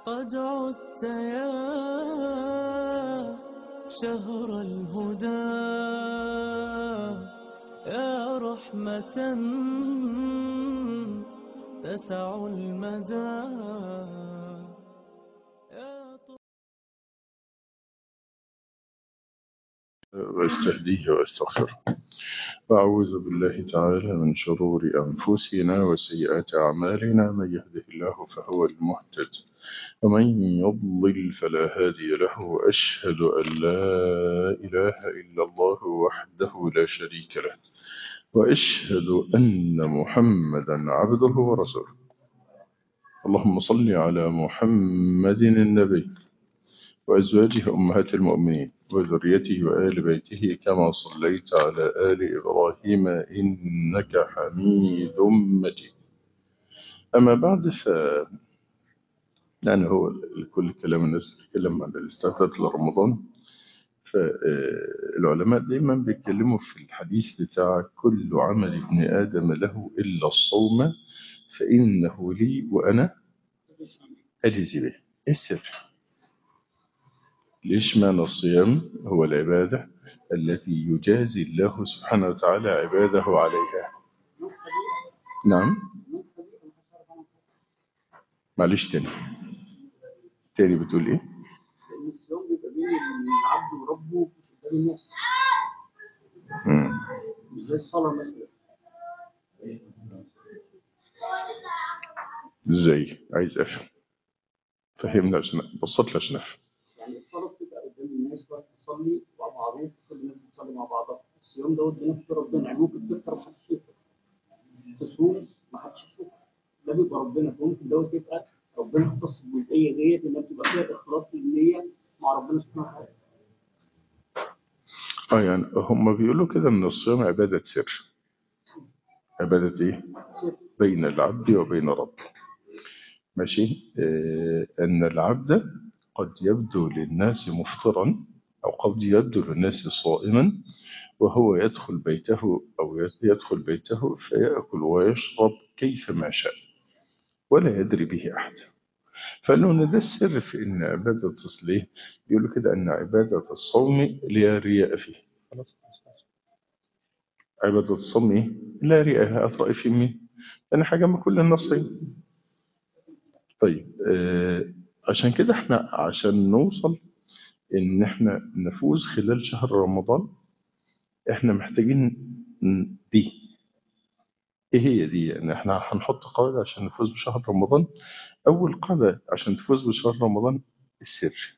قد عدت يا شهر الهدى يا رحمة تسع المدى يا واستهديه واستغفره وأعوذ بالله تعالى من شرور أنفسنا وسيئات أعمالنا من يهده الله فهو المهتد ومن يضلل فلا هادي له وأشهد أن لا إله إلا الله وحده لا شريك له وأشهد أن محمدا عبده ورسوله اللهم صل على محمد النبي وأزواجه أمهات المؤمنين وذريته وآل بيته كما صليت على آل إبراهيم إنك حميد مجيد أما بعد ف يعني هو كل كلام الناس بتتكلم عن الاستعداد لرمضان فالعلماء دايما بيتكلموا في الحديث بتاع كل عمل ابن آدم له إلا الصوم فإنه لي وأنا أجزي به إيه السر؟ ليش معنى الصيام هو العبادة التي يجازي الله سبحانه وتعالى عباده عليها نعم معلش تاني تاني بتقول ايه لأن الصيام بيبقى بين العبد وربه مش قدام الناس مم. مش زي الصلاة مثلا ازاي عايز افهم فهمنا عشان بسط لي عشان افهم يعني الصلاة بتبقى قدام الناس وقت تصلي وبقى معروف كل الناس بتصلي مع بعضها الصيام دوت بنفس ربنا يعني ممكن تفطر محدش يشوفك تصوم محدش يشوفك ده بيبقى ربنا فممكن دوت يبقى ربنا اختص بالجزئية ديت انها بتبقى فيها اخلاص للنية مع ربنا سبحانه وتعالى اه يعني هم بيقولوا كده ان الصيام عبادة سر عبادة ايه سر بين العبد وبين ربه ماشي آه ان العبد قد يبدو للناس مفطرا او قد يبدو للناس صائما وهو يدخل بيته او يدخل بيته فيأكل ويشرب كيفما شاء ولا يدري به احد فقالوا ان ده السر في ان عباده الصلاه بيقولوا كده ان عباده الصوم لا رياء فيه خلاص عباده الصوم ايه؟ لا رياء هترأي في مين؟ لان حاجه ما كل الناس صايم طيب آه عشان كده احنا عشان نوصل ان احنا نفوز خلال شهر رمضان احنا محتاجين دي ايه هي دي يعني احنا هنحط قاعده عشان نفوز بشهر رمضان اول قاعده عشان تفوز بشهر رمضان السر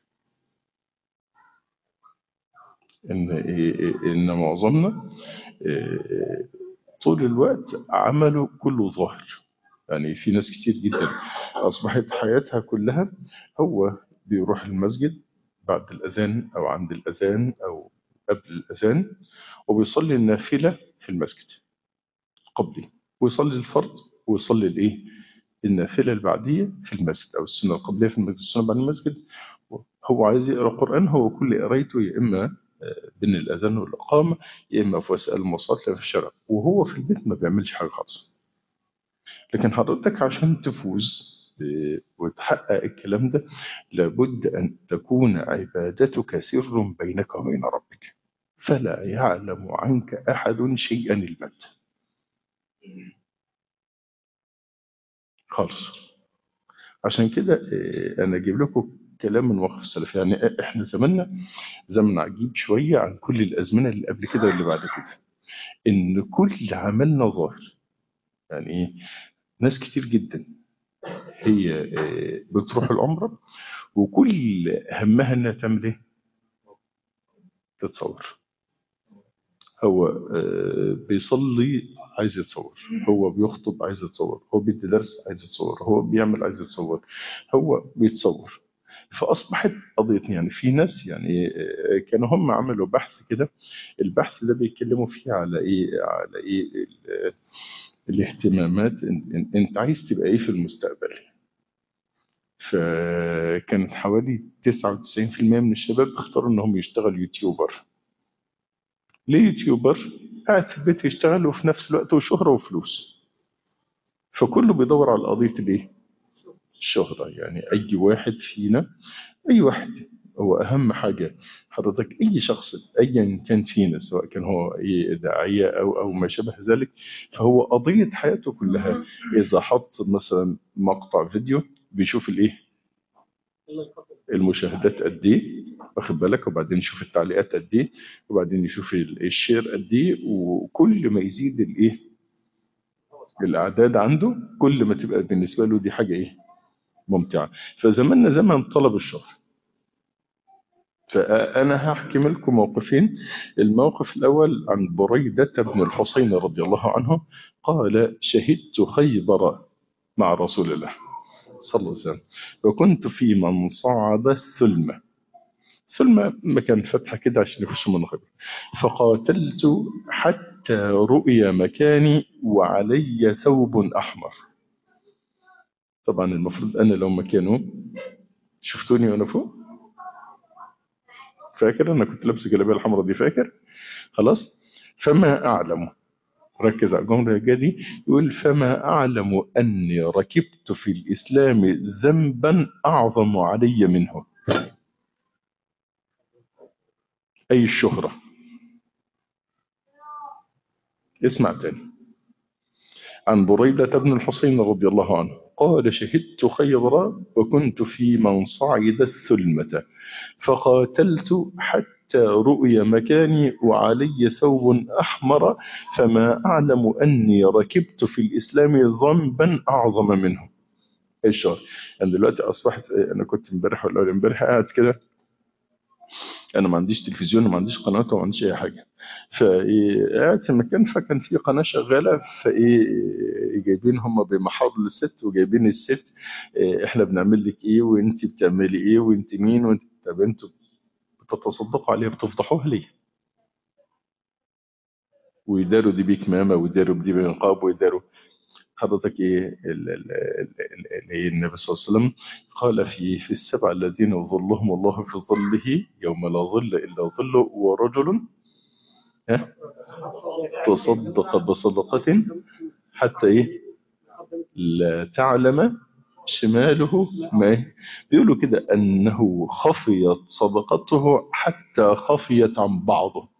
ان ان معظمنا إيه، طول الوقت عمله كله ظاهر يعني في ناس كتير جدا اصبحت حياتها كلها هو بيروح المسجد بعد الاذان او عند الاذان او قبل الاذان وبيصلي النافله في المسجد قبلي ويصلي الفرض ويصلي الايه النافله البعديه في المسجد او السنه القبليه في المسجد السنه بعد المسجد هو عايز يقرا قران هو كل قرايته يا اما آه، بين الاذان والاقامه يا اما في وسائل المواصلات لا في الشارع وهو في البيت ما بيعملش حاجه خالص لكن حضرتك عشان تفوز ب- وتحقق الكلام ده لابد ان تكون عبادتك سر بينك وبين ربك فلا يعلم عنك احد شيئا البت خالص عشان كده آه، انا اجيب لكم كلام من وقف السلف يعني احنا زماننا زمن عجيب شويه عن كل الازمنه اللي قبل كده واللي بعد كده ان كل عملنا ظاهر يعني ايه ناس كتير جدا هي آه، بتروح العمره وكل همها انها تعمل ايه؟ تتصور هو آه، بيصلي عايز يتصور هو بيخطب عايز يتصور هو بيدي درس عايز يتصور هو بيعمل عايز يتصور هو بيتصور فاصبحت قضيه يعني في ناس يعني آه، كانوا هم عملوا بحث كده البحث ده بيتكلموا فيه على ايه على ايه ال- الاهتمامات إن- إن- انت عايز تبقى ايه في المستقبل فكانت حوالي 99% من الشباب اختاروا انهم يشتغلوا يوتيوبر ليه يوتيوبر قاعد في البيت يشتغل وفي نفس الوقت وشهرة وفلوس فكله بيدور على قضية الايه الشهرة يعني أي واحد فينا أي واحد هو أهم حاجة حضرتك أي شخص أيا كان فينا سواء كان هو أي داعية أو أو ما شابه ذلك فهو قضية حياته كلها إذا حط مثلا مقطع فيديو بيشوف الإيه الله يقبل المشاهدات قد ايه واخد بالك وبعدين يشوف التعليقات قد ايه وبعدين يشوف ال- الشير قد ايه وكل ما يزيد الايه الاعداد عنده كل ما تبقى بالنسبه له دي حاجه ايه ممتعه فزماننا زمن طلب الشهره فانا هحكي لكم موقفين الموقف الاول عن بريده بن الحصين رضي الله عنه قال شهدت خيبر مع رسول الله صلى الله عليه وسلم وكنت في من صعد الثلمة ثلمة مكان فتحة كده عشان يخش من خيبر فقاتلت حتى رؤي مكاني وعلي ثوب أحمر طبعا المفروض أنا لو مكانه شفتوني وأنا فوق فاكر أنا كنت لابس الجلابية الحمراء دي فاكر خلاص فما أعلم ركز على الجملة دي يقول فما أعلم أني ركبت في الإسلام ذنبا أعظم علي منه أي الشهرة اسمع تاني عن بريدة بن الحصين رضي الله عنه قال شهدت خيبر وكنت في من صعد الثلمة فقاتلت حتى رؤي مكاني وعلي ثوب أحمر فما أعلم أني ركبت في الإسلام ذنبا أعظم منه ايش شهر يعني دلوقتي أصبحت أنا كنت امبارح ولا أول امبارح قاعد كده أنا ما عنديش تلفزيون وما عنديش قناة وما عنديش أي حاجة فقاعد في مكان فكان في قناة شغالة فإيه جايبين هم بمحاضر الست وجايبين الست إيه احنا بنعمل لك ايه وانت بتعملي ايه وانت مين وانت طب انتوا بتتصدقوا عليها بتفضحوها ليه؟ ويداروا دي بكمامه ويداروا دي بنقاب ويداروا حضرتك ايه ال- ال- ال- ال- ال- النبي صلى الله عليه وسلم قال في في السبع الذين ظلهم الله في ظله يوم لا ظل الا ظله ورجل ها تصدق بصدقه حتى ايه لا تعلم شماله ما بيقولوا كده أنه خفيت صدقته حتى خفيت عن بعضه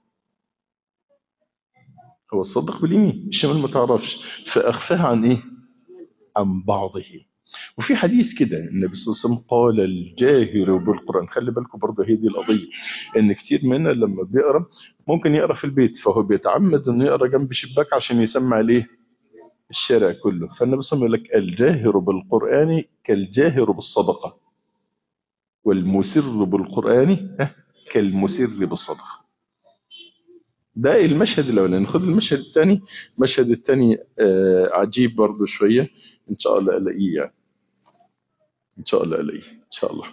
هو الصدق باليمين الشمال ما تعرفش فأخفاها عن إيه عن بعضه وفي حديث كده النبي صلى الله عليه وسلم قال الجاهر بالقرآن خلي بالكم برضه هي دي القضية ان كتير منا لما بيقرا ممكن يقرا في البيت فهو بيتعمد انه يقرا جنب شباك عشان يسمع ليه الشارع كله فالنبي صلى الله عليه وسلم يقول لك الجاهر بالقرآن كالجاهر بالصدقة والمسر بالقرآن ها، كالمسر بالصدقة ده المشهد الأولاني خد المشهد الثاني المشهد الثاني آه عجيب برضه شوية إن شاء الله ألاقيه يعني إن شاء الله ألاقيه إن شاء الله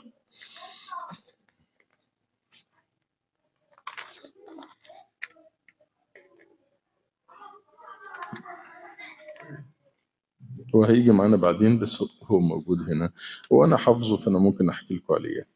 هو هيجي معانا بعدين بس هو موجود هنا وأنا حافظه فأنا ممكن أحكي لكم عليه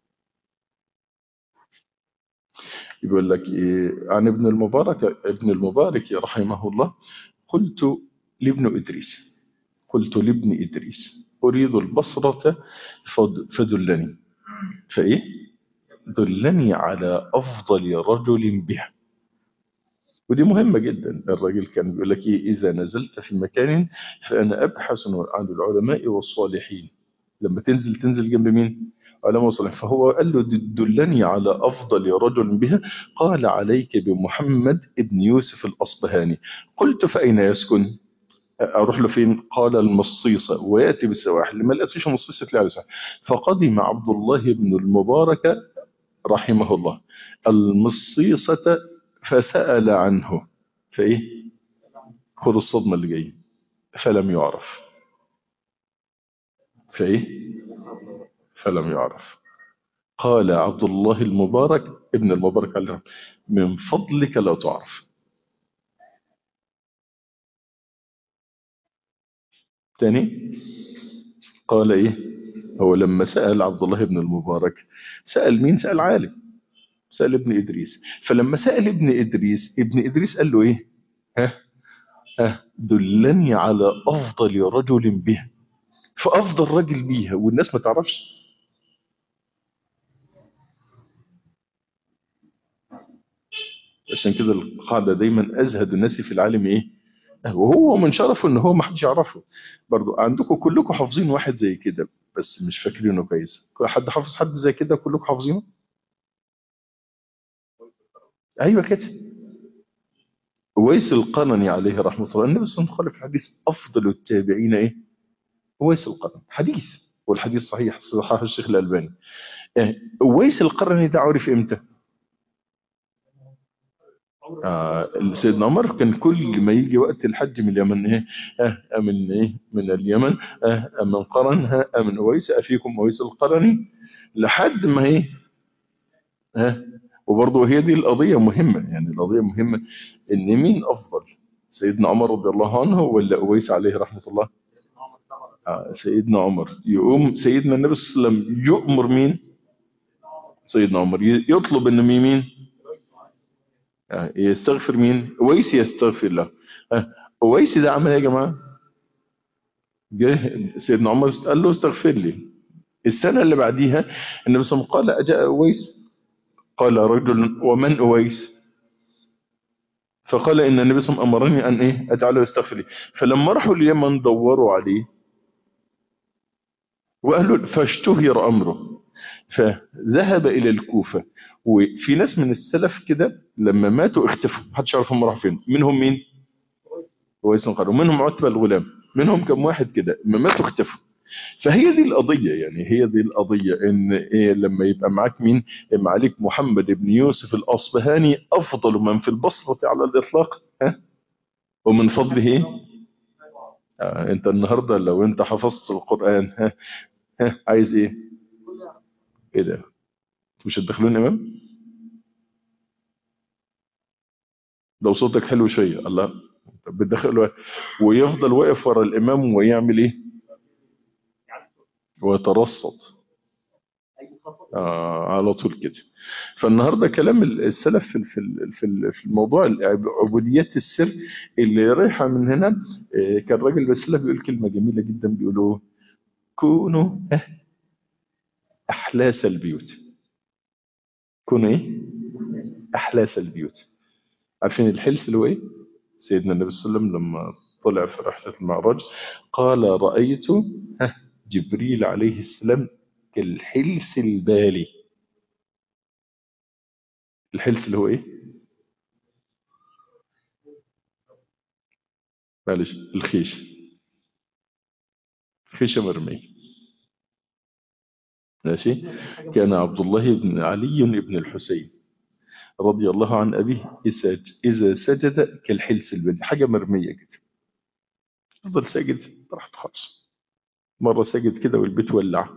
يقول لك إيه عن ابن المبارك ابن المبارك رحمه الله قلت لابن إدريس قلت لابن إدريس أريد البصرة فد- فدلني فإيه دلني على أفضل رجل بها ودي مهمة جدا الراجل كان بيقول لك إيه إذا نزلت في مكان فأنا أبحث عن العلماء والصالحين لما تنزل تنزل جنب مين علماء والصالحين فهو قال له د- دلني على أفضل رجل بها قال عليك بمحمد ابن يوسف الأصبهاني قلت فأين يسكن أروح له فين قال المصيصة ويأتي بالسواحل ما لقيتش مصيصة تلاقي على السواحل فقدم عبد الله بن المبارك رحمه الله المصيصة فسأل عنه فإيه خذ الصدمة اللي جاية فلم يعرف فإيه فلم يعرف قال عبد الله المبارك ابن المبارك قال له من فضلك لا تعرف تاني قال ايه هو لما سأل عبد الله بن المبارك سأل مين سأل عالم سأل ابن إدريس فلما سأل ابن إدريس ابن إدريس قال له ايه ها ها دلني على أفضل رجل به فافضل راجل بيها والناس ما تعرفش عشان كده القاعده دايما ازهد الناس في العالم ايه وهو من شرفه ان هو ما حدش يعرفه برضو عندكم كلكم حافظين واحد زي كده بس مش فاكرينه كويس حد حافظ حد زي كده كلكم حافظينه ايوه كده ويس القرني عليه رحمه الله النبي صلى الله عليه وسلم قال في الحديث افضل التابعين ايه ويس القرني حديث والحديث صحيح صححه الشيخ الالباني ويس القرني ده عرف امتى آه سيدنا عمر كان كل ما يجي وقت الحج من اليمن ايه آه من ايه من اليمن آه من قرن آه من اويس افيكم اويس القرني لحد ما ايه آه وبرضه هي دي القضيه مهمه يعني القضيه مهمه ان مين افضل سيدنا عمر رضي الله عنه ولا اويس عليه رحمه الله آه سيدنا عمر يقوم سيدنا النبي صلى الله عليه وسلم يؤمر مين سيدنا عمر يطلب ان مين مين يستغفر مين اويس يستغفر له اويس ده عمل ايه يا جماعه جه سيدنا عمر قال له استغفر لي السنه اللي بعديها النبي صلى الله عليه وسلم قال اجاء اويس قال رجل ومن اويس فقال ان النبي صلى الله عليه وسلم امرني ان ايه اجعله يستغفر لي فلما راحوا اليمن دوروا عليه وقالوا فاشتهر امره فذهب الى الكوفه وفي ناس من السلف كده لما ماتوا اختفوا محدش يعرف هم راحوا فين منهم مين ويس القرن ومنهم عتبة الغلام منهم كم واحد كده لما ماتوا اختفوا فهي دي القضية يعني هي دي القضية ان إيه لما يبقى معاك مين معاليك محمد بن يوسف الاصبهاني افضل من في البصرة على الاطلاق ها ومن فضله ايه آه انت النهاردة لو انت حفظت القرآن ها ها عايز ايه ايه ده مش هتدخلون امام لو صوتك حلو شويه الله بتدخله ويفضل واقف ورا الامام ويعمل ايه ويترصد آه على طول كده فالنهارده كلام السلف في في في الموضوع عبوديات السر اللي رايحه من هنا كان راجل السلف بيقول كلمه جميله جدا بيقولوا كونوا احلاس البيوت كونوا ايه احلاس البيوت عارفين الحلس اللي هو ايه سيدنا النبي صلى الله عليه وسلم لما طلع في رحله المعراج قال رايت جبريل عليه السلام كالحلس البالي الحلس اللي هو ايه معلش الخيش خيشه مرميه ماشي كان عبد الله بن علي بن الحسين رضي الله عن أبيه إذا سجد كالحلس البلد حاجة مرمية كده فضل ساجد راحت خالص مرة ساجد كده والبيت ولع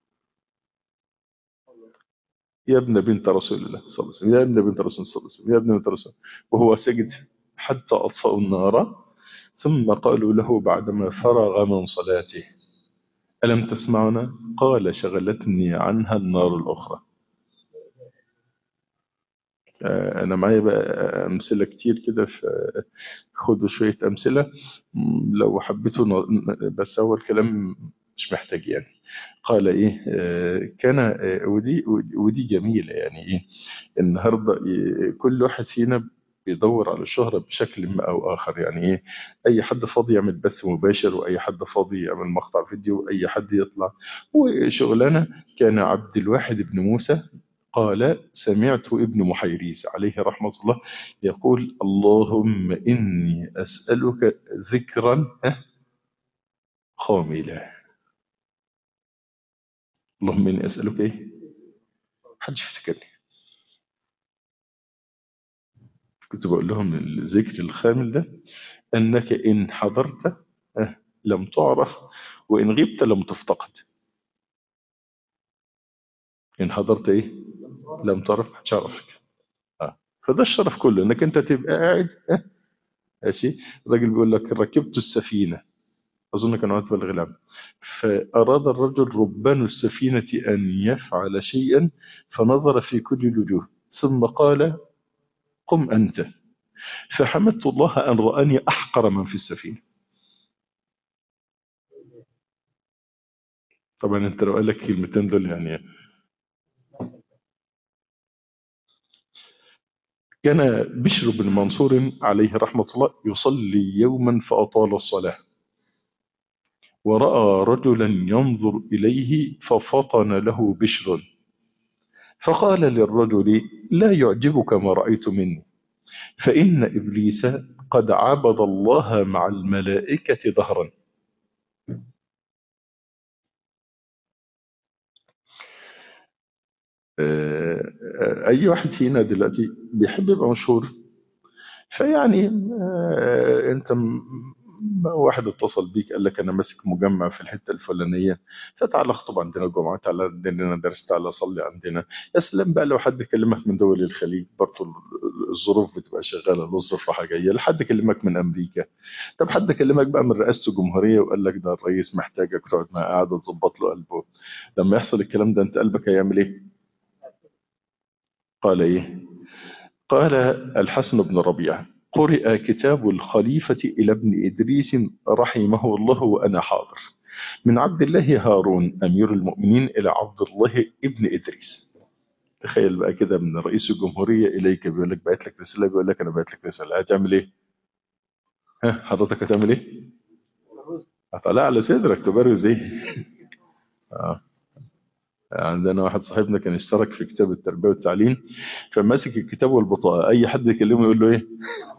يا ابن بنت رسول الله صلى الله عليه وسلم يا ابن بنت رسول الله صلى الله عليه وسلم يا ابن بنت رسول وهو سجد حتى أطفأوا النار ثم قالوا له بعدما فرغ من صلاته ألم تسمعنا قال شغلتني عنها النار الأخرى أنا معايا بقى أمثلة كتير كده خدوا شوية أمثلة لو حبيتوا بس هو الكلام مش محتاج يعني قال إيه كان ودي ودي جميلة يعني إيه النهاردة كل واحد فينا بيدور على الشهرة بشكل ما أو آخر يعني إيه أي حد فاضي يعمل بث مباشر وأي حد فاضي يعمل مقطع فيديو وأي حد يطلع وشغلانة كان عبد الواحد بن موسى قال سمعت ابن محيريز عليه رحمة الله يقول اللهم إني أسألك ذكرا خاملا اللهم إني أسألك إيه حدش يفتكرني كنت بقول لهم الذكر الخامل ده أنك إن حضرت لم تعرف وإن غبت لم تفتقد إن حضرت إيه لم تعرف محدش يعرفك آه. فده الشرف كله انك انت تبقى قاعد ماشي الراجل بيقول لك ركبت السفينه اظن كان عتبه الغلام فاراد الرجل ربان السفينه ان يفعل شيئا فنظر في كل الوجوه ثم قال قم انت فحمدت الله ان راني احقر من في السفينه طبعا انت لو قال لك كلمتين دول يعني كان بشر بن منصور عليه رحمة الله يصلي يوما فأطال الصلاة ورأى رجلا ينظر إليه ففطن له بشر فقال للرجل لا يعجبك ما رأيت مني فإن إبليس قد عبد الله مع الملائكة ظهرا آه، آه، أي واحد فينا دلوقتي بيحب يبقى مشهور فيعني آه، أنت م- واحد اتصل بيك قال لك أنا ماسك مجمع في الحتة الفلانية فتعالى اخطب عندنا الجمعة تعالى عندنا درس تعالى صلي عندنا يا سلام بقى لو حد كلمك من دول الخليج برضه الظروف بتبقى شغالة له ظروف راحة جاية لحد كلمك من أمريكا طب حد كلمك بقى من رئاسة الجمهورية وقال لك ده الرئيس محتاجك تقعد معاه قاعدة تظبط له قلبه لما يحصل الكلام ده أنت قلبك هيعمل إيه؟ قال إيه؟ قال الحسن بن ربيعة قرئ كتاب الخليفة إلى ابن إدريس رحمه الله وأنا حاضر من عبد الله هارون أمير المؤمنين إلى عبد الله ابن إدريس تخيل بقى كده من رئيس الجمهورية إليك بيقول لك بعت لك رسالة بيقول لك أنا بعت لك رسالة هتعمل إيه؟ ها حضرتك هتعمل إيه؟ هطلع على صدرك تبرز إيه؟ آه. عندنا واحد صاحبنا كان اشترك في كتاب التربية والتعليم فماسك الكتاب والبطاقة أي حد يكلمه يقول له إيه؟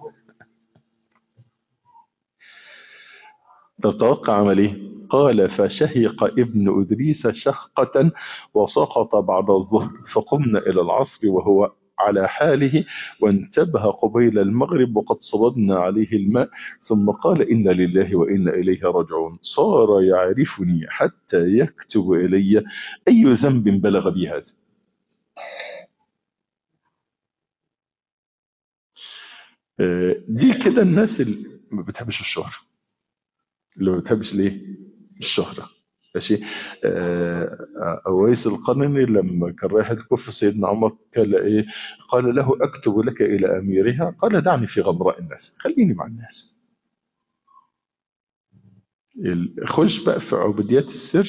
تتوقع عمل إيه؟ قال فشهق ابن أدريس شهقة وسقط بعد الظهر فقمنا إلى العصر وهو على حاله وانتبه قبيل المغرب وقد صببنا عليه الماء ثم قال إن لله وإنا إليه راجعون صار يعرفني حتى يكتب إلي أي ذنب بلغ بي هذا آه، دي كده الناس اللي ما بتحبش الشهرة اللي ما بتحبش ليه الشهرة ماشي آه، أويس القرني لما كان رايح الكوفة سيدنا عمر قال إيه قال له أكتب لك إلى أميرها قال دعني في غمراء الناس خليني مع الناس ال- خش بقى في عبوديات السر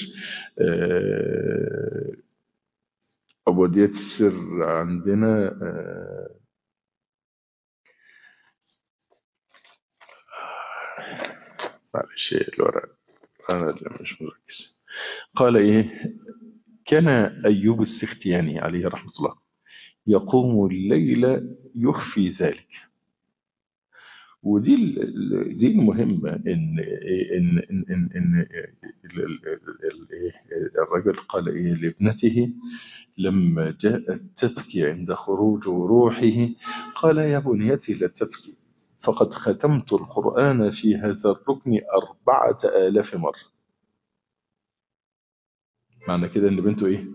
آه، عبوديات السر عندنا آه، معلش الورق أنا اللي مش مركز قال إيه كان أيوب السختياني عليه رحمة الله يقوم الليل يخفي ذلك ودي ال- ال- دي المهمة إن إن إن إن, إن ال- ال- ال- إيه الرجل قال إيه لابنته لما جاءت تبكي عند خروج روحه قال يا بنيتي لا تبكي فقد ختمت القرآن في هذا الركن أربعة آلاف مرة معنى كده إن بنته إيه؟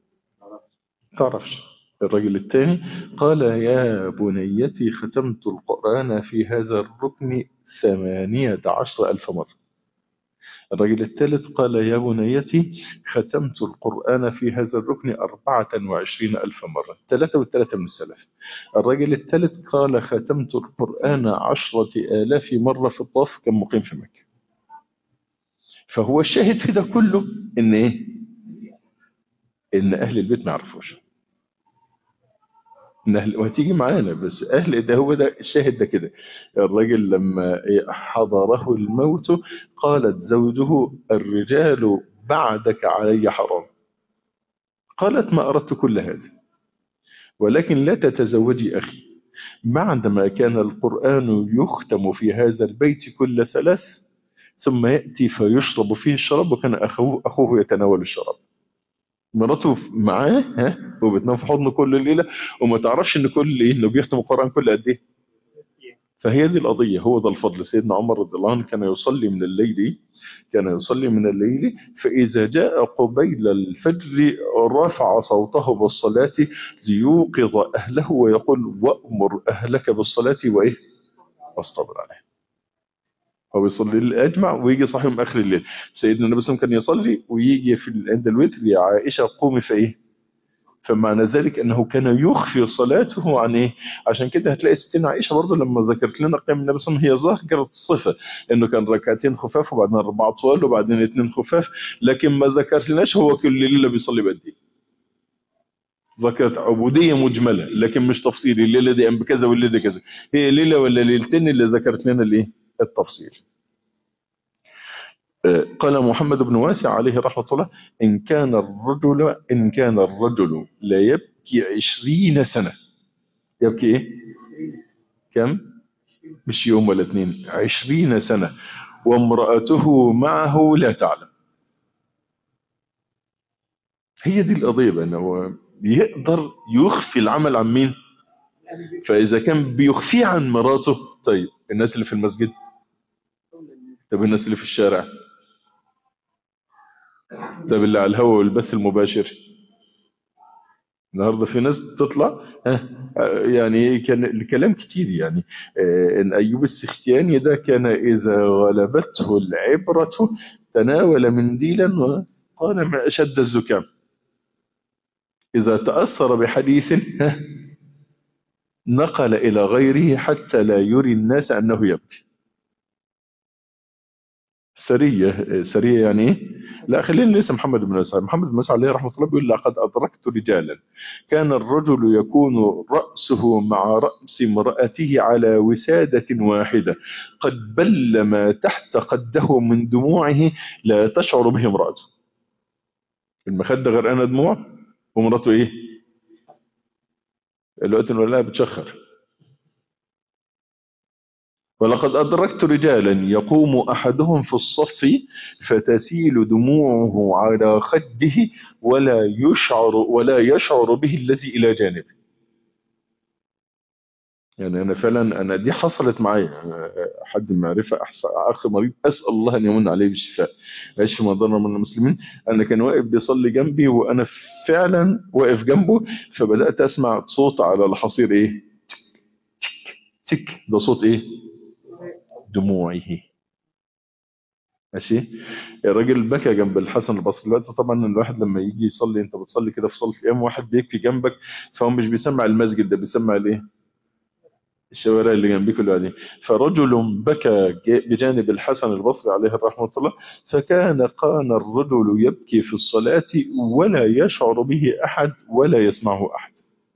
تعرفش الرجل الثاني قال يا بنيتي ختمت القرآن في هذا الركن ثمانية عشر ألف مرة الرجل الثالث قال يا بنيتي ختمت القرآن في هذا الركن أربعة وعشرين ألف مرة ثلاثة والثلاثة من السلف الرجل الثالث قال ختمت القرآن عشرة آلاف مرة في الطواف كان مقيم في مكة فهو الشاهد في ده كله إن إيه؟ إن أهل البيت ما يعرفوش إن أهل وهتيجي معانا بس أهل ده هو ده الشاهد ده كده الرجل لما حضره الموت قالت زوجه الرجال بعدك علي حرام قالت ما أردت كل هذا ولكن لا تتزوجي أخي بعدما كان القرآن يختم في هذا البيت كل ثلاث ثم يأتي فيشرب فيه الشراب وكان أخوه, أخوه يتناول الشراب مراته معاه ها وبتنام في حضنه كل ليلة وما تعرفش ان كل ايه انه بيختم القرآن كل قد ايه فهي دي القضية هو ده الفضل سيدنا عمر رضي الله عنه كان يصلي من الليل كان يصلي من الليل فإذا جاء قبيل الفجر رفع صوته بالصلاة ليوقظ أهله ويقول وأمر أهلك بالصلاة وإيه واصطبر عليه هو بيصلي الأجمع ويجي صاحي من آخر الليل سيدنا النبي صلى الله عليه وسلم كان يصلي ويجي في عند الوتر يا عائشة قومي فإيه فمعنى ذلك انه كان يخفي صلاته عن ايه عشان كده هتلاقي ستنا عائشه برضه لما ذكرت لنا قيام النبي صلى الله عليه وسلم هي ذكرت الصفه انه كان ركعتين خفاف وبعدين اربعه طوال وبعدين اثنين خفاف لكن ما ذكرتلناش هو كل ليله بيصلي بقد ايه ذكرت عبوديه مجمله لكن مش تفصيلي الليله دي قام بكذا والليله دي كذا هي ليله ولا ليلتين اللي ذكرت لنا الايه التفصيل قال محمد بن واسع عليه رحمة الله إن كان الرجل إن كان الرجل لا يبكي عشرين سنة يبكي إيه كم مش يوم ولا اثنين عشرين سنة وامرأته معه لا تعلم هي دي القضية بقى انه بيقدر يخفي العمل عن مين فإذا كان بيخفيه عن مراته طيب الناس اللي في المسجد طب الناس اللي في الشارع طب اللي على الهواء والبث المباشر النهارده في ناس تطلع ها يعني كان الكلام كتير يعني ان ايوب السختياني ده كان اذا غلبته العبره تناول منديلا وقال ما اشد الزكام اذا تاثر بحديث نقل الى غيره حتى لا يري الناس انه يبكي سريه سريه يعني ايه لا خلينا ليس محمد بن مسعود محمد بن مسعود عليه رحمه الله بيقول لقد ادركت رجالا كان الرجل يكون راسه مع راس امراته على وساده واحده قد بل ما تحت قده من دموعه لا تشعر به امراته المخده غرقانه دموع ومراته ايه الوقت ولا بتشخر ولقد أدركت رجالا يقوم أحدهم في الصف فتسيل دموعه على خده ولا يشعر ولا يشعر به الذي إلى جانبه يعني أنا فعلا أنا دي حصلت معي حد معرفة أخ مريض أسأل الله أن يمن عليه بالشفاء عيش في مضرنا من المسلمين أنا كان واقف بيصلي جنبي وأنا فعلا واقف جنبه فبدأت أسمع صوت على الحصير إيه تك تك ده صوت إيه دموعه ماشي الراجل بكى جنب الحسن البصري دلوقتي طبعا الواحد لما يجي يصلي انت بتصلي كده في صلاه قيام واحد بيبكي جنبك فهو مش بيسمع المسجد ده بيسمع الايه الشوارع اللي جنبك اللي قاعدين فرجل بكى بجانب الحسن البصري عليه رحمه الله فكان قان الرجل يبكي في الصلاه ولا يشعر به احد ولا يسمعه احد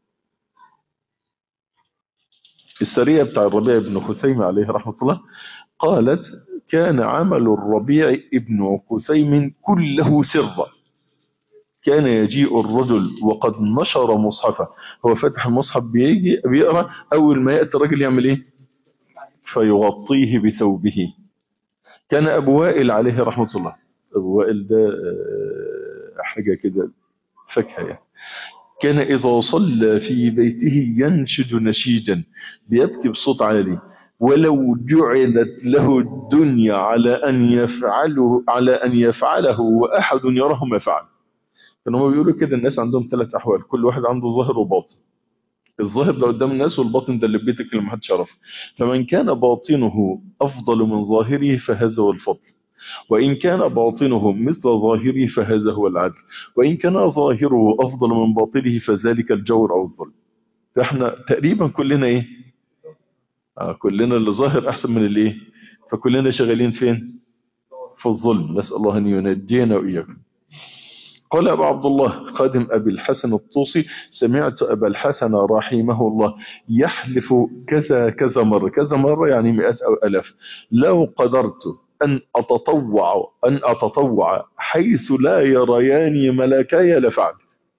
السرية بتاع الربيع بن خثيمة عليه رحمة الله قالت كان عمل الربيع ابن خثيم كله سرا كان يجيء الرجل وقد نشر مصحفه هو فتح المصحف بيجي بيقرأ أول ما يأتي الرجل يعمل إيه فيغطيه بثوبه كان أبو وائل عليه رحمة الله أبو وائل ده حاجة كده فكهة يعني كان إذا صلى في بيته ينشد نشيدا بيبكي بصوت عالي ولو جعلت له الدنيا على أن يفعله على أن يفعله وأحد يراه ما فعل كانوا بيقولوا كده الناس عندهم ثلاث أحوال كل واحد عنده ظاهر وباطن الظاهر ده قدام الناس والباطن ده اللي في بيتك اللي محدش يعرفه فمن كان باطنه أفضل من ظاهره فهذا هو الفضل وإن كان باطنه مثل ظاهره فهذا هو العدل وإن كان ظاهره أفضل من باطنه فذلك الجور أو الظلم فإحنا تقريبا كلنا إيه آه كلنا اللي ظاهر أحسن من اللي إيه فكلنا شغالين فين في الظلم نسأل الله أن ينجينا وإياكم قال أبو عبد الله قادم أبي الحسن الطوسي سمعت أبا الحسن رحمه الله يحلف كذا كذا مرة كذا مرة يعني مئات أو ألاف لو قدرت أن أتطوع أن أتطوع حيث لا يرياني ملكاي لفعلت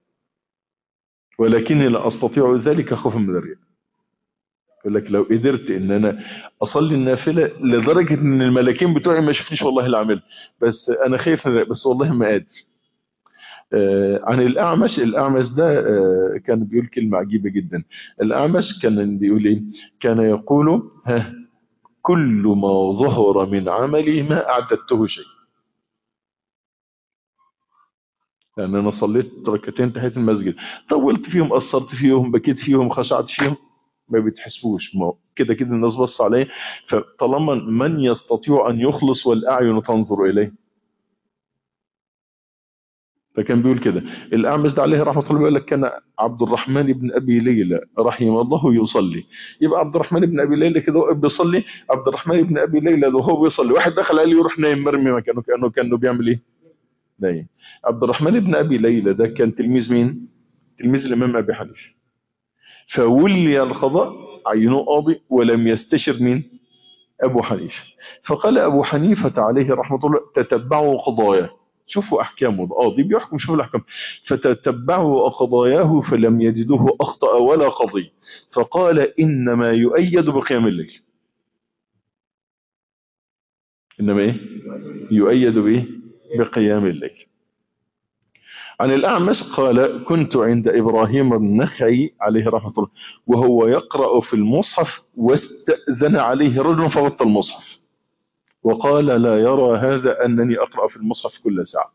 ولكني لا أستطيع ذلك خوفا من الرياء يقول لك لو قدرت ان انا اصلي النافله لدرجه ان الملاكين بتوعي ما يشوفنيش والله اللي عاملها بس انا خايف بس والله ما قادر آه عن الأعمش الأعمش ده آه كان بيقول كلمة عجيبة جدا الأعمش كان بيقول إيه كان يقول ها كل ما ظهر من عملي ما أعددته شيء لأن يعني أنا صليت ركعتين تحية المسجد طولت فيهم قصرت فيهم بكيت فيهم خشعت فيهم ما بتحسبوش ما كده كده الناس بص عليه فطالما من يستطيع أن يخلص والأعين تنظر إليه فكان بيقول كده الأعمش ده عليه رحمة الله بيقول لك كان عبد الرحمن بن أبي ليلى رحمه الله يصلي يبقى عبد الرحمن بن أبي ليلى كده واقف بيصلي عبد الرحمن بن أبي ليلى وهو بيصلي واحد دخل عليه يروح نايم مرمي مكانه كأنه كأنه بيعمل إيه؟ نايم عبد الرحمن بن أبي ليلى ده كان تلميذ مين؟ تلميذ الإمام أبي حنيفة فولي القضاء عينوه قاضي ولم يستشر مين؟ أبو حنيفة فقال أبو حنيفة عليه رحمة الله تتبعوا قضاياه شوفوا أحكامه قاضي بيحكم شوفوا الأحكام فتتبعوا قضاياه فلم يجدوه أخطأ ولا قضي فقال إنما يؤيد بقيام الليل إنما إيه يؤيد بإيه بقيام الليل عن الأعمش قال كنت عند إبراهيم النخعي عليه رحمة الله وهو يقرأ في المصحف واستأذن عليه رجل فبط المصحف وقال لا يرى هذا أنني أقرأ في المصحف كل ساعة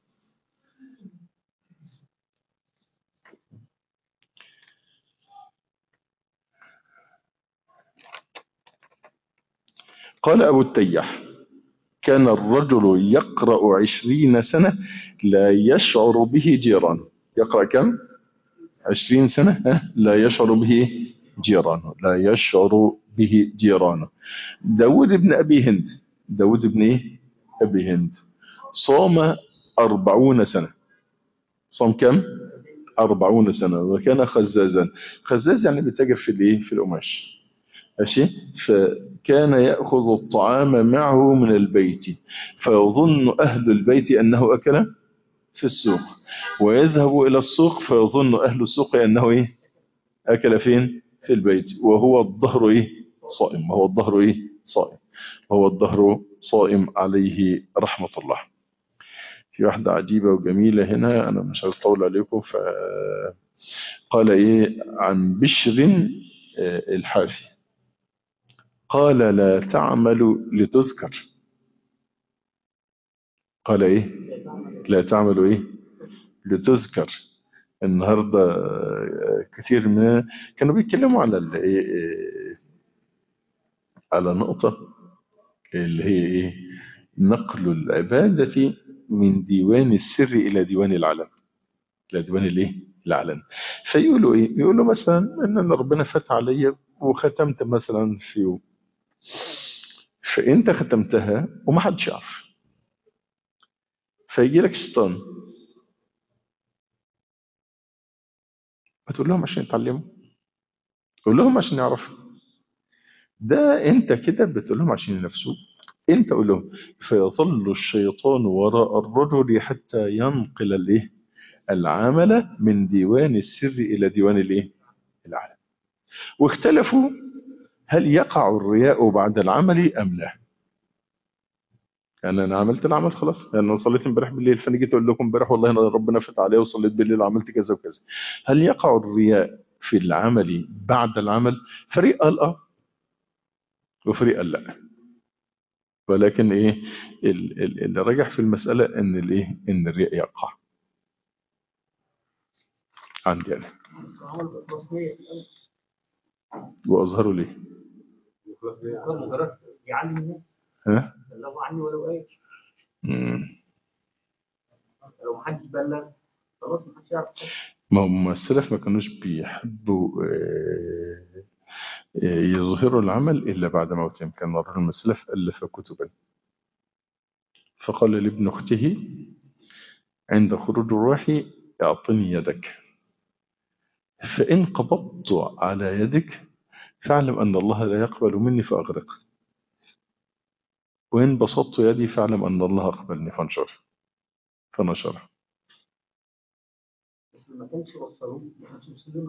قال أبو التيح كان الرجل يقرأ عشرين سنة لا يشعر به جيرانه يقرأ كم؟ عشرين سنة ها؟ لا يشعر به جيرانه لا يشعر به جيرانه داود بن أبي هند داود بن إيه؟ أبي هند صام أربعون سنة صام كم؟ أربعون سنة وكان خزازا خزاز يعني بيتاجر في الإيه؟ في القماش ماشي فكان يأخذ الطعام معه من البيت فيظن أهل البيت أنه أكل في السوق ويذهب إلى السوق فيظن أهل السوق أنه إيه؟ أكل فين في البيت وهو الظهر إيه؟ صائم وهو الظهر إيه؟ صائم وهو الظهر صائم عليه رحمة الله في واحدة عجيبة وجميلة هنا أنا مش عايز أطول عليكم فقال إيه عن بشر الحافي قال لا تعمل لتذكر قال ايه لا تعمل ايه لتذكر النهاردة كثير من كانوا بيتكلموا على على نقطة اللي هي ايه نقل العبادة من ديوان السر إلى ديوان العلم إلى ديوان الايه العلن فيقولوا ايه يقولوا مثلا ان ربنا فتح عليا وختمت مثلا في يوم فانت ختمتها وما حدش يعرف فيجي لك شيطان هتقول لهم عشان يتعلموا قول لهم عشان يعرفوا ده انت كده بتقول لهم عشان ينافسوك انت قول لهم فيظل الشيطان وراء الرجل حتى ينقل الايه العمل من ديوان السر الى ديوان الايه العالم واختلفوا هل يقع الرياء بعد العمل ام لا يعني انا عملت العمل خلاص يعني انا صليت امبارح بالليل فانا جيت اقول لكم امبارح والله انا ربنا فتح عليا وصليت بالليل وعملت كذا وكذا هل يقع الرياء في العمل بعد العمل فريق قال اه وفريق قال لا ولكن ايه اللي رجح في المساله ان الايه ان الرياء يقع عندي انا واظهروا ليه يعلم الناس ها بلغوا عني ولو ايه مم. لو محدش بلغ خلاص محدش يعرف ما هم السلف ما كانوش بيحبوا آه، آه، يظهروا العمل إلا بعد موتهم كان رجل من السلف ألف كتبا فقال لابن أخته عند خروج الروح اعطني يدك فإن قبضت على يدك فاعلم أن الله لا يقبل مني فأغرق وإن بسطت يدي فاعلم أن الله أقبلني فانشر فنشر بس ما كانش وصلوه ما كانش وصلونا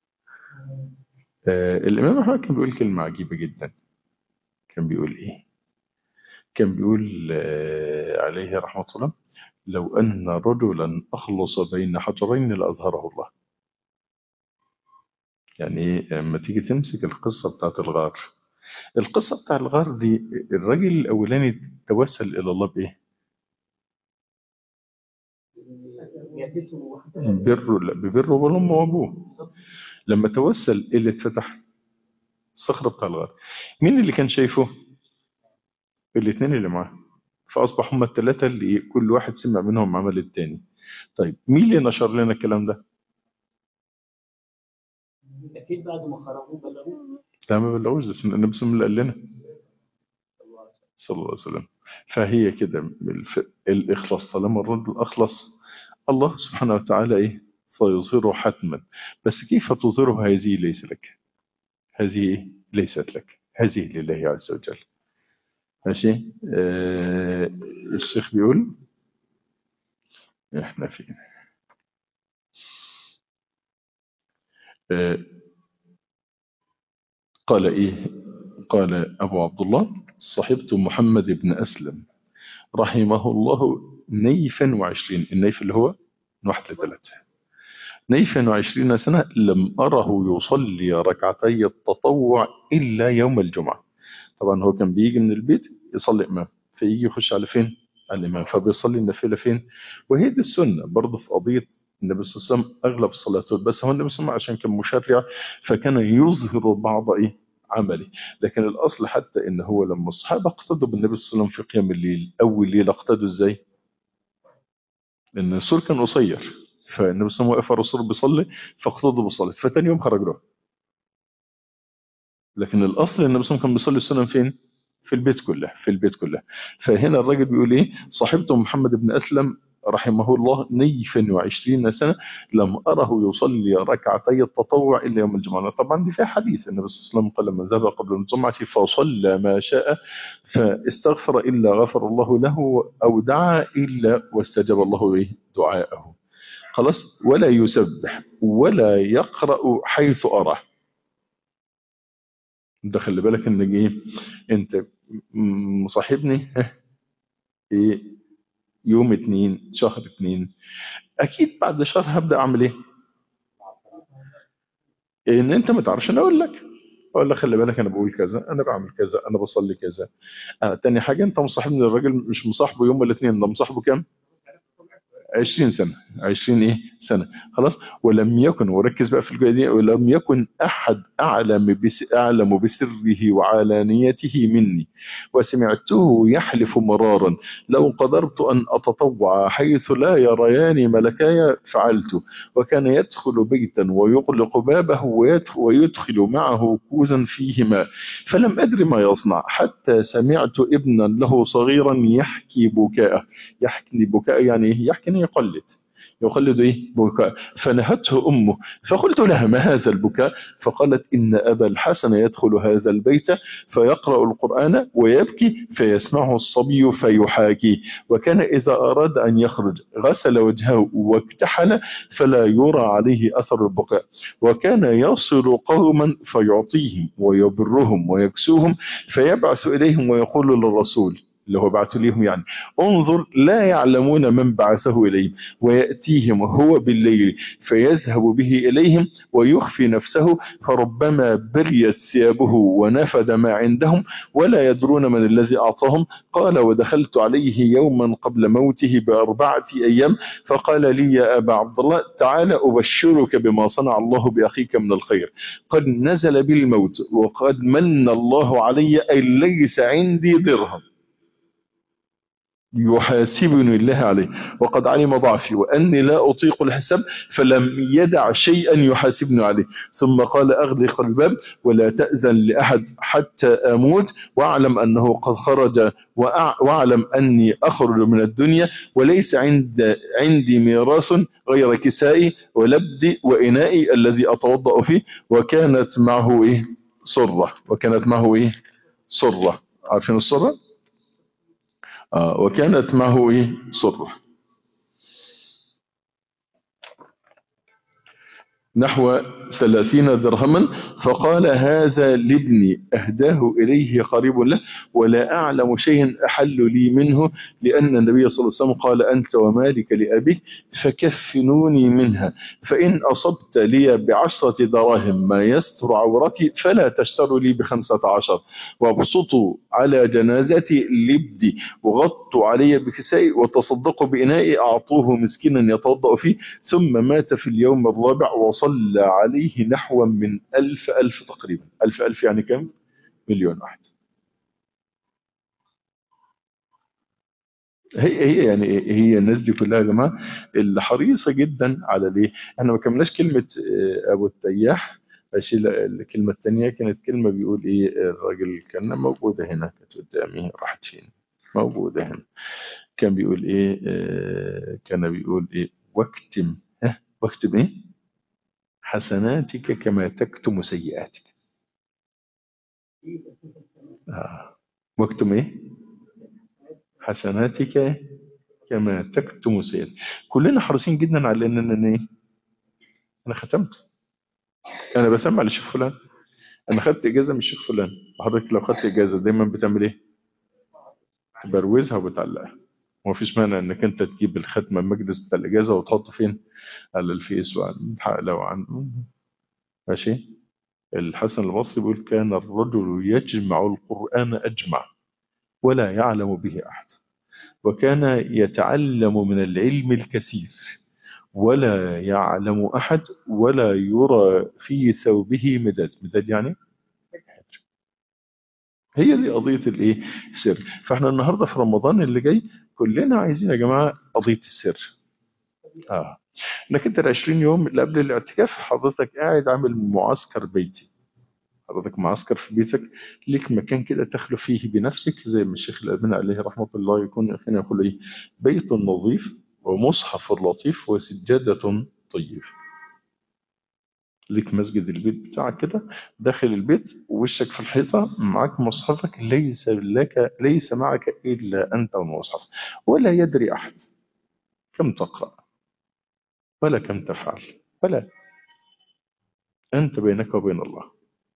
آه الإمام أحمد كان بيقول كلمة عجيبة جدا كان بيقول إيه كان بيقول آه عليه رحمة الله لو أن رجلا أخلص بين حجرين لأظهره الله يعني إيه؟ لما تيجي تمسك القصة بتاعت الغار القصة بتاع الغار دي الراجل الأولاني توسل إلى الله بإيه يأتيته واحدة بره لا ببره والأم وأبوه لما توسل إيه اللي اتفتح الصخرة بتاع الغار مين اللي كان شايفه الاثنين اللي معاه فأصبح هم الثلاثة اللي كل واحد سمع منهم عمل التاني طيب مين اللي نشر لنا الكلام ده اكيد بعد ما خرجوا بلغوه لا ما بلغوش ده النبي صلى الله عليه وسلم اللي قال لنا صلى الله عليه وسلم. صلى الله عليه وسلم فهي كده الف... الإخلاص طالما الرجل أخلص الله سبحانه وتعالى إيه سيظهره حتما بس كيف تظهره هذه ليس لك هذه إيه؟ ليست لك هذه لله عز وجل ماشي آه الشيخ بيقول احنا فين آه قال ايه قال ابو عبد الله صحبت محمد بن اسلم رحمه الله نيفا وعشرين النيف اللي هو من واحد لثلاثة نيفا وعشرين سنة لم أره يصلي ركعتي التطوع إلا يوم الجمعة طبعا هو كان بيجي من البيت يصلي إمام فيجي يخش على فين على الإمام فبيصلي النافلة فين وهي دي السنة برضه في قضية النبي صلى الله عليه وسلم أغلب الصلاة بس هو النبي صلى الله عليه وسلم عشان كان مشرع فكان يظهر بعض إيه عملي لكن الأصل حتى إن هو لما الصحابة اقتدوا بالنبي صلى الله عليه وسلم في قيام الليل أول ليلة اقتدوا إزاي لأن السور كان قصير فالنبي صلى الله عليه وسلم وقف الرسول بيصلي فاقتدوا بالصلاة فتاني يوم خرج له لكن الأصل النبي صلى الله عليه وسلم كان بيصلي السنن فين في البيت كله في البيت كله فهنا الراجل بيقول ايه صاحبته محمد بن أسلم رحمه الله نيفا وعشرين سنة لم أره يصلي ركعتي التطوع إلا يوم الجمعة طبعا دي فيها حديث النبي صلى الله عليه وسلم قال لما ذهب قبل الجمعة فصلى ما شاء فاستغفر إلا غفر الله له أو دعا إلا واستجاب الله إيه دعاءه خلاص ولا يسبح ولا يقرأ حيث أراه انت خلي بالك ان ايه انت مصاحبني ايه يوم اتنين شهر اتنين اكيد بعد شهر هبدا اعمل ايه ان انت ما تعرفش انا اقول لك اقول لك خلي بالك انا بقول كذا انا بعمل كذا انا بصلي كذا آه تاني حاجه انت مصاحبني الراجل مش مصاحبه يوم ولا اتنين ده مصاحبه كام 20 سنة 20 ايه سنة خلاص ولم يكن وركز بقى في الجزئيه دي ولم يكن احد اعلم بس اعلم بسره وعلانيته مني وسمعته يحلف مرارا لو قدرت ان اتطوع حيث لا يرياني ملكاي فعلت وكان يدخل بيتا ويغلق بابه ويدخل, ويدخل معه كوزا فيه ماء فلم ادر ما يصنع حتى سمعت ابنا له صغيرا يحكي بكاءه يحكي بكاء يعني يحكي يقلد يقلد ايه بكاء فنهته امه فقلت لها ما هذا البكاء فقالت ان ابا الحسن يدخل هذا البيت فيقرا القران ويبكي فيسمعه الصبي فيحاكي وكان اذا اراد ان يخرج غسل وجهه واكتحل فلا يرى عليه اثر البكاء وكان يصل قوما فيعطيهم ويبرهم ويكسوهم فيبعث اليهم ويقول للرسول اللي هو بعث ليهم يعني انظر لا يعلمون من بعثه إليهم ويأتيهم هو بالليل فيذهب به إليهم ويخفي نفسه فربما بريت ثيابه ونفد ما عندهم ولا يدرون من الذي أعطاهم قال ودخلت عليه يوما قبل موته بأربعة أيام فقال لي يا أبا عبد الله تعالى أبشرك بما صنع الله بأخيك من الخير قد نزل بي الموت وقد من الله علي أي ليس عندي درهم يحاسبني الله عليه وقد علم ضعفي وأني لا أطيق الحساب فلم يدع شيئا يحاسبني عليه ثم قال أغلق الباب ولا تأذن لأحد حتى أموت وأعلم أنه قد خرج وأعلم أني أخرج من الدنيا وليس عند عندي ميراث غير كسائي ولبدي وإنائي الذي أتوضأ فيه وكانت معه إيه صرة وكانت معه إيه صرة عارفين الصرة آه وكانت معه إيه صرة نحو ثلاثين درهما فقال هذا لابني أهداه إليه قريب له ولا أعلم شيء أحل لي منه لأن النبي صلى الله عليه وسلم قال أنت ومالك لأبيك فكفنوني منها فإن أصبت لي بعشرة دراهم ما يستر عورتي فلا تشتروا لي بخمسة عشر وابسطوا على جنازتي لبدي وغطوا علي بكسائي وتصدقوا بإنائي أعطوه مسكينا يتوضأ فيه ثم مات في اليوم الرابع وصلى عليه نحو من ألف ألف تقريبا ألف ألف يعني كم مليون واحد هي هي يعني هي الناس دي كلها يا جماعه اللي حريصه جدا على الايه احنا ما كملناش كلمه آه، ابو التياح اشيل الكلمه الثانيه كانت كلمه بيقول ايه الراجل كان موجوده هنا كانت قدامي راحت فين موجوده هنا كان بيقول ايه آه، كان بيقول ايه واكتم ها واكتم ايه حسناتك كما تكتم سيئاتك آه. واكتم ايه حسناتك كما تكتم سيئاتك كلنا حريصين جدا على اننا ايه انا ختمت انا بسمع للشيخ فلان انا خدت اجازه من الشيخ فلان حضرتك لو خدت اجازه دايما بتعمل ايه تبروزها وبتعلقها ومفيش مانع انك انت تجيب الختمه المجلس بتاع الاجازه وتحطه فين على الفيس وعن لو عن ماشي الحسن البصري بيقول كان الرجل يجمع القرآن أجمع ولا يعلم به أحد وكان يتعلم من العلم الكثير ولا يعلم أحد ولا يرى في ثوبه مداد مداد يعني هي دي قضية الايه السر فاحنا النهاردة في رمضان اللي جاي كلنا عايزين يا جماعة قضية السر اه انك انت ال 20 يوم اللي قبل الاعتكاف حضرتك قاعد عامل معسكر بيتي حضرتك معسكر في بيتك ليك مكان كده تخلو فيه بنفسك زي ما الشيخ الألباني عليه رحمة الله يكون كان يقول ايه بيت نظيف ومصحف لطيف وسجادة طيب ليك مسجد البيت بتاعك كده داخل البيت ووشك في الحيطة معك مصحفك ليس لك ليس معك إلا أنت والمصحف ولا يدري أحد كم تقرأ ولا كم تفعل ولا أنت بينك وبين الله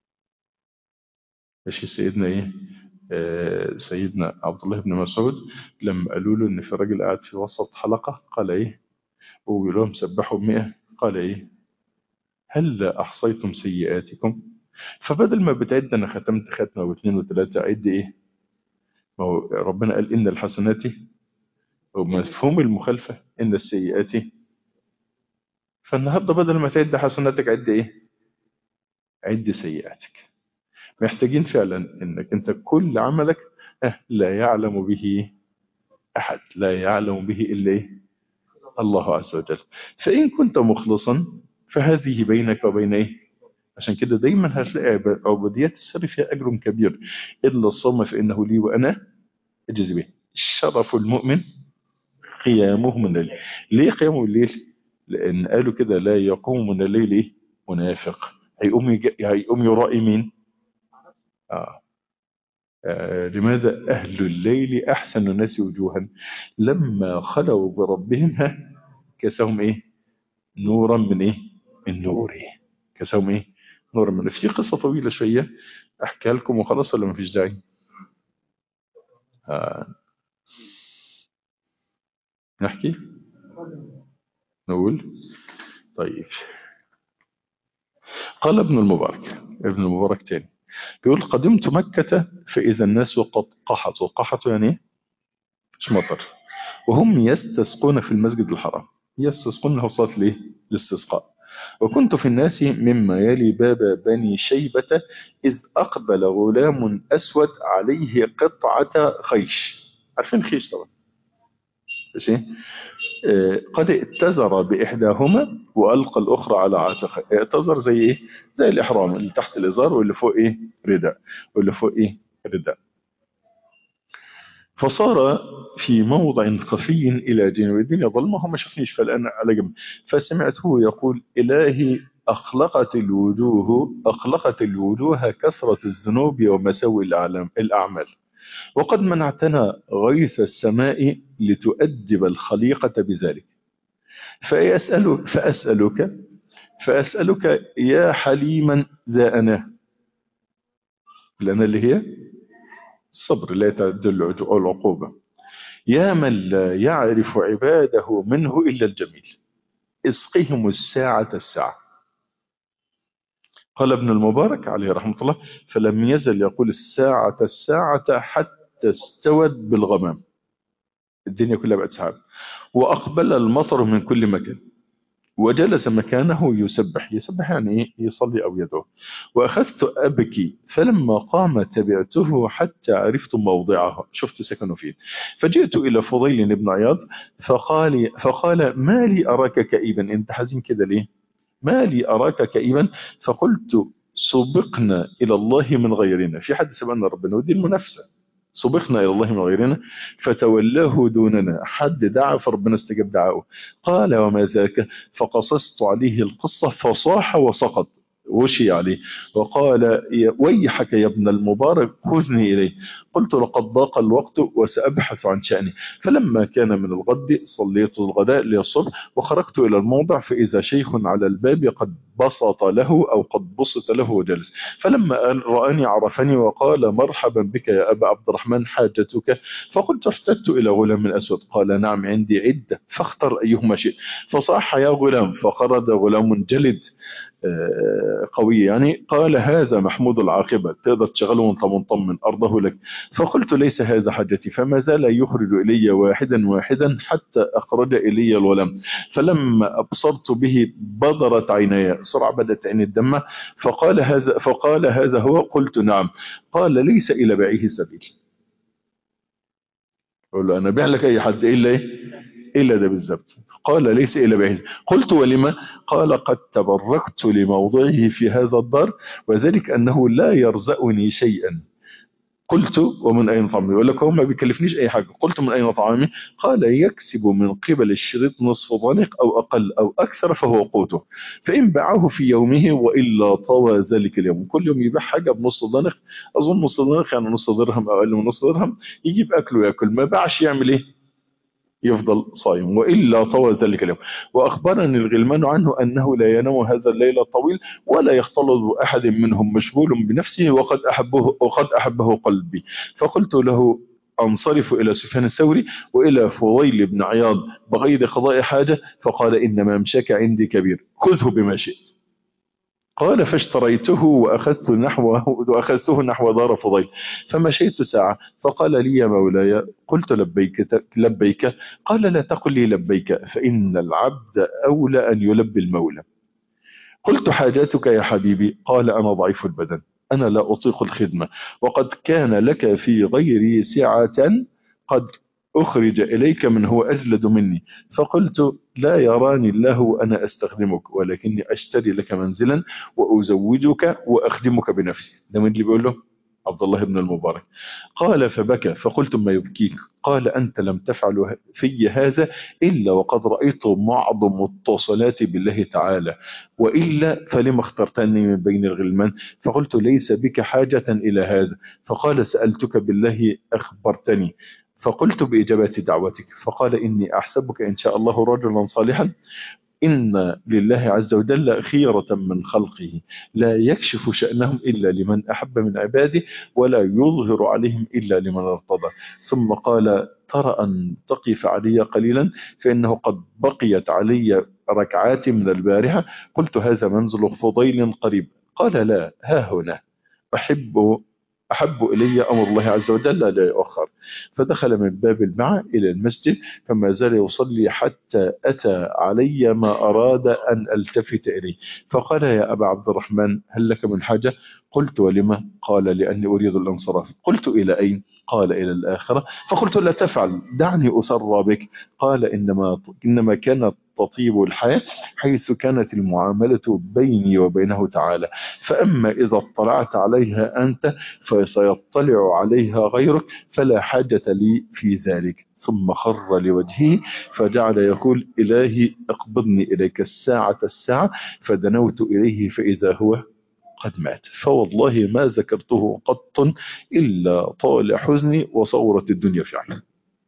ماشي سيدنا ايه آه سيدنا عبد الله بن مسعود لما قالوا له ان في راجل قاعد في وسط حلقة قال ايه وبيقول لهم سبحوا 100 قال ايه هل احصيتم سيئاتكم فبدل ما بتعد انا ختمت ختمه واثنين وثلاثه عد ايه ما هو ربنا قال ان الحسنات ومفهوم المخالفه ان السيئات فالنهارده بدل ما تعد حسناتك عد ايه عد سيئاتك محتاجين فعلا انك انت كل عملك اه لا يعلم به احد لا يعلم به الا ايه الله عز وجل فان كنت مخلصا فهذه بينك وبين ايه عشان كده دايما هتلاقي عبوديات السر فيها اجر كبير الا الصوم فانه لي وانا اجزي به شرف المؤمن قيامه من الليل ليه قيامه من الليل لان قالوا كده لا يقوم من الليل ايه منافق هيقوم يج... هيقوم يرائي مين آه. آه. لماذا أهل الليل أحسن الناس وجوها لما خلوا بربهم ها كسهم إيه نورا من إيه من نوره كسهم إيه نورا من في قصة طويلة شوية أحكي لكم وخلاص ولا ما فيش داعي آه. نحكي نقول طيب قال ابن المبارك ابن المبارك تاني بيقول قدمت مكة فإذا الناس قد قحطوا قحطوا يعني مش مطر وهم يستسقون في المسجد الحرام يستسقون له صلاة ليه الاستسقاء وكنت في الناس مما يلي باب بني شيبة إذ أقبل غلام أسود عليه قطعة خيش عارفين خيش طبعا ماشي قد اتزر بإحداهما وألقى الأخرى على عاتقه اتزر زي إيه زي الإحرام اللي تحت الإزار واللي فوق إيه رداء واللي فوق إيه رداء فصار في موضع خفي إلى جانب الدنيا ظلمه ما شافنيش فالآن على جنب فسمعته يقول إلهي أخلقت الوجوه أخلقت الوجوه كثرة الذنوب ومساوي الأعمال وقد منعتنا غيث السماء لتؤدب الخليقة بذلك فأسألك, فأسألك فأسألك يا حليما ذا أنا لأنا اللي هي الصبر لا يتعدل العقوبة يا من لا يعرف عباده منه إلا الجميل اسقهم الساعة الساعة قال ابن المبارك عليه رحمة الله فلم يزل يقول الساعة الساعة حتى استوت بالغمام الدنيا كلها بقت سحاب وأقبل المطر من كل مكان وجلس مكانه يسبح يسبح يعني إيه؟ يصلي أو يدعو وأخذت أبكي فلما قام تبعته حتى عرفت موضعه شفت سكنه فين فجئت إلى فضيل بن عياض فقال, فقال ما لي أراك كئيبا أنت حزين كده ليه ما لي أراك كئيبا فقلت سبقنا إلى الله من غيرنا في حد سبقنا ربنا ودي المنافسة سبقنا إلى الله من غيرنا فتولاه دوننا حد دعا فربنا استجاب دعاه قال وما ذاك فقصصت عليه القصة فصاح وسقط وشي عليه وقال ويحك يا ابن المبارك خذني إليه قلت لقد ضاق الوقت وسأبحث عن شأني فلما كان من الغد صليت الغداء للصبح وخرجت إلى الموضع فإذا شيخ على الباب قد بسط له أو قد بسط له وجلس فلما رآني عرفني وقال مرحبا بك يا أبا عبد الرحمن حاجتك فقلت احتجت إلى غلام أسود قال نعم عندي عدة فاختر أيهما شئت فصاح يا غلام فخرج غلام جلد قوي يعني قال هذا محمود العاقبة تقدر تشغله وانت مطمن أرضه لك فقلت ليس هذا حاجتي فما زال يخرج إلي واحدا واحدا حتى أخرج إلي الغلام فلما أبصرت به بدرت عيني سرعة بدت عيني الدمة فقال هذا, فقال هذا هو قلت نعم قال ليس إلى بعيه سبيل أقول له أنا بيع لك أي حد إلا إيه إلا ده بالضبط قال ليس إلى بعيد قلت ولما قال قد تبركت لموضعه في هذا الدار وذلك أنه لا يرزقني شيئا قلت ومن أين طعامي يقول لك هو ما بيكلفنيش أي حاجة قلت من أين طعامي قال يكسب من قبل الشريط نصف ضنك أو أقل أو أكثر فهو قوته فإن باعه في يومه وإلا طوى ذلك اليوم كل يوم يبيع حاجة بنص ضنك أظن نص ضنك يعني نص درهم أو أقل من نص درهم يجيب أكله يأكل ما باعش يعمل إيه يفضل صائم وإلا طول ذلك اليوم وأخبرني الغلمان عنه أنه لا ينام هذا الليل الطويل ولا يختلط بأحد منهم مشغول بنفسه وقد أحبه, وقد أحبه قلبي فقلت له أنصرف إلى سفيان الثوري وإلى فضيل بن عياض بغير قضاء حاجة فقال إنما مشاك عندي كبير خذه بما شئت قال فاشتريته وأخذت نحوه وأخذته نحو دار فضيل فمشيت ساعة فقال لي يا مولاي قلت لبيك لبيك قال لا تقل لي لبيك فإن العبد أولى أن يلبي المولى قلت حاجاتك يا حبيبي قال أنا ضعيف البدن أنا لا أطيق الخدمة وقد كان لك في غيري سعة قد أخرج إليك من هو أجلد مني فقلت لا يراني الله وأنا أستخدمك ولكني أشتري لك منزلا وأزوجك وأخدمك بنفسي ده من اللي بيقول له عبد الله بن المبارك قال فبكى فقلت ما يبكيك قال أنت لم تفعل في هذا إلا وقد رأيت بعض متصلات بالله تعالى وإلا فلما اخترتني من بين الغلمان فقلت ليس بك حاجة إلى هذا فقال سألتك بالله أخبرتني فقلت بإجابة دعوتك فقال إني أحسبك إن شاء الله رجلا صالحا إن لله عز وجل خيرة من خلقه لا يكشف شأنهم إلا لمن أحب من عباده ولا يظهر عليهم إلا لمن ارتضى ثم قال ترى أن تقف علي قليلا فإنه قد بقيت علي ركعات من البارحة قلت هذا منزل فضيل قريب قال لا ها هنا أحب أحب إلي أمر الله عز وجل لا يؤخر فدخل من باب المع إلى المسجد فما زال يصلي حتى أتى علي ما أراد أن ألتفت إليه فقال يا أبا عبد الرحمن هل لك من حاجة قلت ولما قال لأني أريد الانصراف قلت إلى أين قال إلى الآخرة فقلت لا تفعل دعني أسر بك قال إنما, إنما كانت تطيب الحياة حيث كانت المعاملة بيني وبينه تعالى فأما إذا اطلعت عليها أنت فسيطلع عليها غيرك فلا حاجة لي في ذلك ثم خر لوجهه فجعل يقول إلهي اقبضني إليك الساعة الساعة فدنوت إليه فإذا هو قد مات فوالله ما ذكرته قط إلا طال حزني وصورت الدنيا في عيني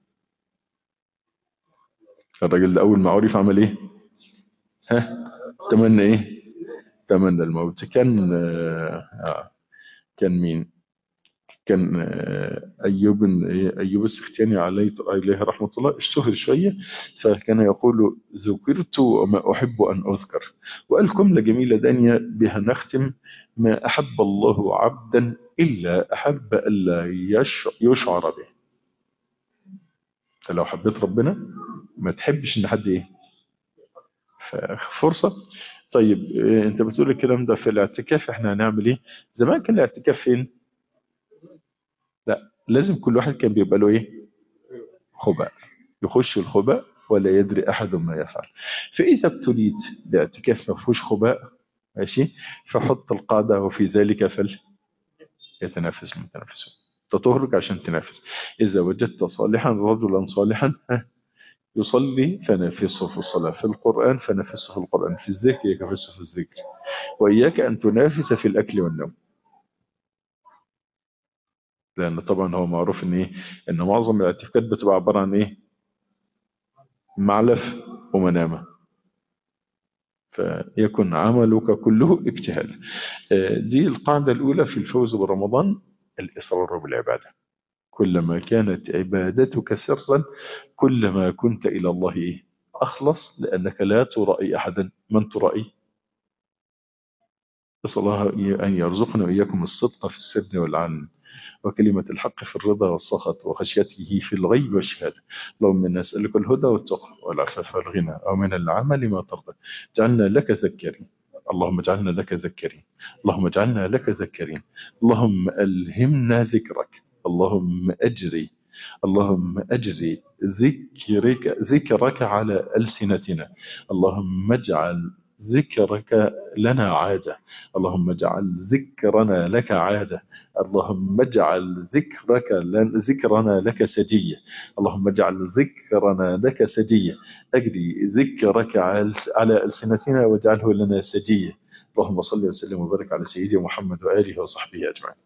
الراجل ده أول ما عرف عمل إيه ها تمنى إيه تمنى الموت كان آه كان مين كان آه أيوب أيوب السختياني عليه عليه رحمة الله اشتهر شوية فكان يقول ذكرت وما أحب أن أذكر وقال جملة جميلة دانية بها نختم ما أحب الله عبدا إلا أحب ألا يشعر به فلو حبيت ربنا ما تحبش ان حد ايه فرصة طيب إيه، انت بتقول الكلام ده في الاعتكاف احنا هنعمل ايه زمان كان الاعتكاف فين لا لازم كل واحد كان بيبقى له ايه خباء يخش الخباء ولا يدري احد ما يفعل فاذا ابتليت باعتكاف ما فيهوش خباء ماشي فحط القاعده وفي ذلك فل يتنافس المتنافسون تطهرك عشان تنافس اذا وجدت صالحا رجلا صالحا ها يصلي فنافسه في الصلاة في القرآن فنافسه في القرآن في الذكر يكفسه في الذكر وإياك أن تنافس في الأكل والنوم لأن طبعا هو معروف إن إيه إن معظم الاعتكافات بتبقى عبارة عن إيه معلف ومنامة فيكن عملك كله اجتهاد آه، دي القاعدة الأولى في الفوز برمضان الإصرار بالعبادة كلما كانت عبادتك سرا كلما كنت إلى الله إيه؟ أخلص لأنك لا ترائي أحدا من ترائي نسأل الله أن يرزقنا وإياكم الصدق في السر والعلن وكلمة الحق في الرضا والسخط وخشيته في الغيب والشهادة اللهم إنا نسألك الهدى والتقى والعفاف والغنى ومن العمل ما ترضى جعلنا لك ذكرين اللهم اجعلنا لك ذكرين اللهم اجعلنا لك ذكرين اللهم ألهمنا ذكرك اللهم أجري اللهم أجري ذكرك ذكرك على ألسنتنا اللهم اجعل ذكرك لنا عادة اللهم اجعل ذكرنا لك عادة اللهم اجعل ذكرك لن ذكرنا لك سجية اللهم اجعل ذكرنا لك سجية أجري ذكرك على- على ألسنتنا واجعله لنا سجية اللهم صل وسلم وبارك على سيدنا محمد وآله وصحبه أجمعين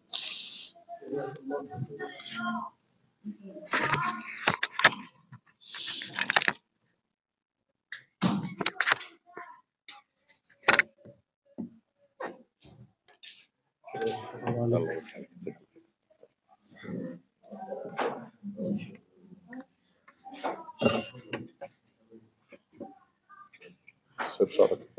استبشارك